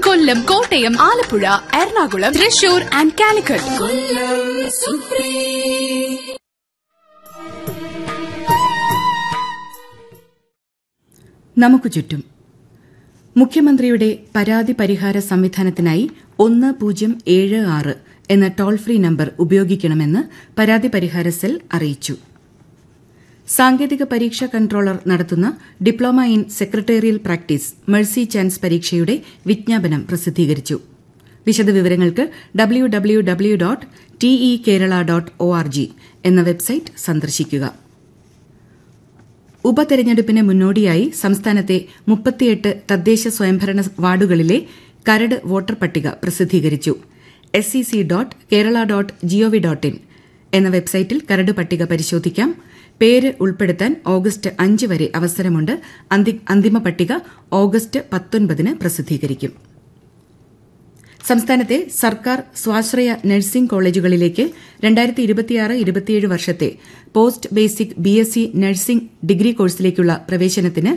Kollam Kottayam Alappuzha Ernakulam Thrissur and Calicut നമുക്ക് ചുറ്റും മുഖ്യമന്ത്രിയുടെ പരാതി പരിഹാര സംവിധാനത്തിനായി ഒന്ന് പൂജ്യം ഏഴ് ആറ് എന്ന ടോൾ ഫ്രീ നമ്പർ ഉപയോഗിക്കണമെന്ന് പരാതി പരിഹാര സെൽ അറിയിച്ചു സാങ്കേതിക പരീക്ഷാ കൺട്രോളർ നടത്തുന്ന diploma in secretarial practice mercy chance പരീക്ഷയുടെ വിജ്ഞാപനം പ്രസിദ്ധീകരിച്ചു വിശദവിവരങ്ങൾക്ക് W W W dot T E Kerala dot O R G എന്ന വെബ്സൈറ്റ് സന്ദർശിക്കുക ഉപതെരഞ്ഞെടുപ്പിന് മുന്നോടിയായി സംസ്ഥാനത്തെ മുപ്പത്തിയെട്ട് തദ്ദേശ സ്വയംഭരണ വാർഡുകളിലെ കരട് വോട്ടർ പട്ടിക പ്രസിദ്ധീകരിച്ചു S C C dot Kerala dot G O V dot in എന്ന വെബ്സൈറ്റിൽ കരട് പട്ടിക പരിശോധിക്കാം പേര് ഉൾപ്പെടുത്താൻ ഓഗസ്റ്റ് അഞ്ച് വരെ അവസരമുണ്ട് അന്തി- അന്തിമ പട്ടിക ഓഗസ്റ്റ് പത്തൊൻപതിന് പ്രസിദ്ധീകരിക്കും സംസ്ഥാനത്തെ സർക്കാർ സ്വാശ്രയ നഴ്സിംഗ് കോളേജുകളിലേക്ക് രണ്ടായിരത്തി ഇരുപത്തിയാറ് ഇരുപത്തിയേഴ് വർഷത്തെ post basic B S C nursing degree കോഴ്സിലേക്കുള്ള പ്രവേശനത്തിന്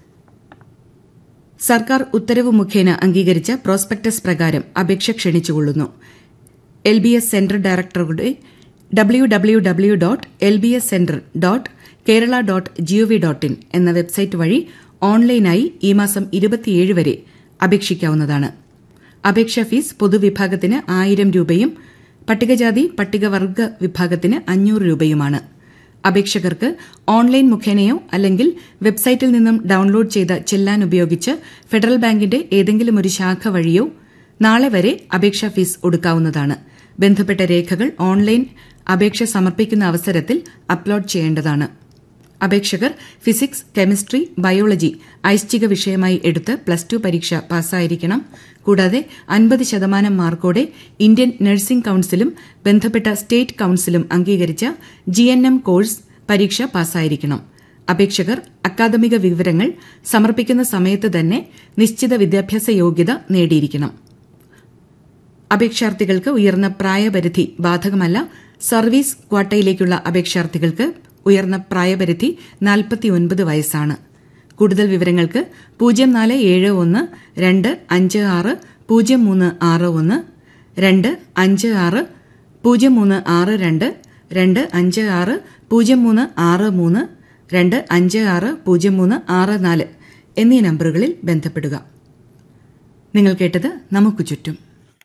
സർക്കാർ ഉത്തരവ് മുഖേന അംഗീകരിച്ച പ്രോസ്പെക്ടസ് പ്രകാരം അപേക്ഷ ക്ഷണിച്ചുകൊള്ളുന്നു എൽ ബി എസ് സെന്റർ ഡയറക്ടറുടെ W W W dot L B S centre dot Kerala dot G O V dot in എന്ന വെബ്സൈറ്റ് വഴി ഓൺലൈനായി ഈ മാസം ഇരുപത്തിയേഴ് വരെ അപേക്ഷിക്കാവുന്നതാണ് അപേക്ഷാ ഫീസ് പൊതുവിഭാഗത്തിന് ആയിരം രൂപയും പട്ടികജാതി പട്ടികവർഗ വിഭാഗത്തിന് അഞ്ഞൂറ് രൂപയുമാണ് അപേക്ഷകർക്ക് ഓൺലൈൻ മുഖേനയോ അല്ലെങ്കിൽ വെബ്സൈറ്റിൽ നിന്നും ഡൌൺലോഡ് ചെയ്ത ചെല്ലാൻ ഉപയോഗിച്ച് ഫെഡറൽ ബാങ്കിന്റെ ഏതെങ്കിലും ഒരു ശാഖ വഴിയോ നാളെ വരെ അപേക്ഷാ ഫീസ് ഒടുക്കാവുന്നതാണ് ബന്ധപ്പെട്ട രേഖകൾ ഓൺലൈൻ അപേക്ഷ സമർപ്പിക്കുന്ന അവസരത്തിൽ അപ്ലോഡ് ചെയ്യേണ്ടതാണ് അപേക്ഷകർ ഫിസിക്സ് കെമിസ്ട്രി ബയോളജി ഐച്ഛിക വിഷയമായി എടുത്ത് പ്ലസ് ടു പരീക്ഷ പാസ്സായിരിക്കണം കൂടാതെ അൻപത് ശതമാനം മാർക്കോടെ ഇന്ത്യൻ നഴ്സിംഗ് കൌൺസിലും ബന്ധപ്പെട്ട സ്റ്റേറ്റ് കൌൺസിലും അംഗീകരിച്ച ജി എൻ എം കോഴ്സ് പരീക്ഷ പാസ്സായിരിക്കണം അപേക്ഷകർ അക്കാദമിക വിവരങ്ങൾ സമർപ്പിക്കുന്ന സമയത്ത് തന്നെ നിശ്ചിത വിദ്യാഭ്യാസ യോഗ്യത നേടിയിരിക്കണം അപേക്ഷാർത്ഥികൾക്ക് ഉയർന്ന പ്രായപരിധി ബാധകമല്ല സർവീസ് ക്വാട്ടയിലേക്കുള്ള അപേക്ഷാർത്ഥികൾക്ക് ഉയർന്ന പ്രായപരിധി നാൽപ്പത്തിയൊൻപത് വയസ്സാണ് കൂടുതൽ വിവരങ്ങൾക്ക് പൂജ്യം നാല് ഏഴ് ഒന്ന് രണ്ട് അഞ്ച് ആറ് പൂജ്യം മൂന്ന് ആറ് ഒന്ന് രണ്ട് അഞ്ച് ആറ് പൂജ്യം മൂന്ന് ആറ് രണ്ട് രണ്ട് അഞ്ച് ആറ് പൂജ്യം മൂന്ന് ആറ് മൂന്ന് രണ്ട് അഞ്ച് ആറ് പൂജ്യം മൂന്ന് ആറ് നാല് എന്നീ നമ്പറുകളിൽ ബന്ധപ്പെടുക നിങ്ങൾ കേട്ടത് നമുക്ക് ചുറ്റും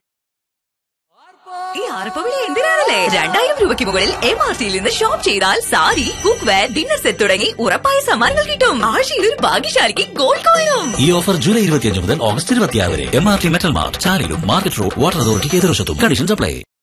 ഈ ആർപ്പവിളി എന്തിനാണല്ലേ രണ്ടായിരം രൂപയ്ക്ക് മുകളിൽ എം ആർ സിയിൽ നിന്ന് ഷോപ്പ് ചെയ്താൽ sari cookware dinner set തുടങ്ങി ഉറപ്പായ സമ്മാനങ്ങൾ കിട്ടും ആഴ്ചയിൽ ഒരു ഭാഗ്യശാലിക്ക് ഗോൾഡ് കോയിനും ഈ ഓഫർ ജൂലൈ ഇരുപത്തിയഞ്ച് മുതൽ ഓഗസ്റ്റ് ഇരുപത്തിയാറ് വരെ M R T metal mart ചാലിലും മാർക്കറ്റ് റോഡ് വാട്ടർ അതോറിറ്റിക്ക് എതിർവശത്തും കണ്ടീഷൻസ് അപ്ലൈ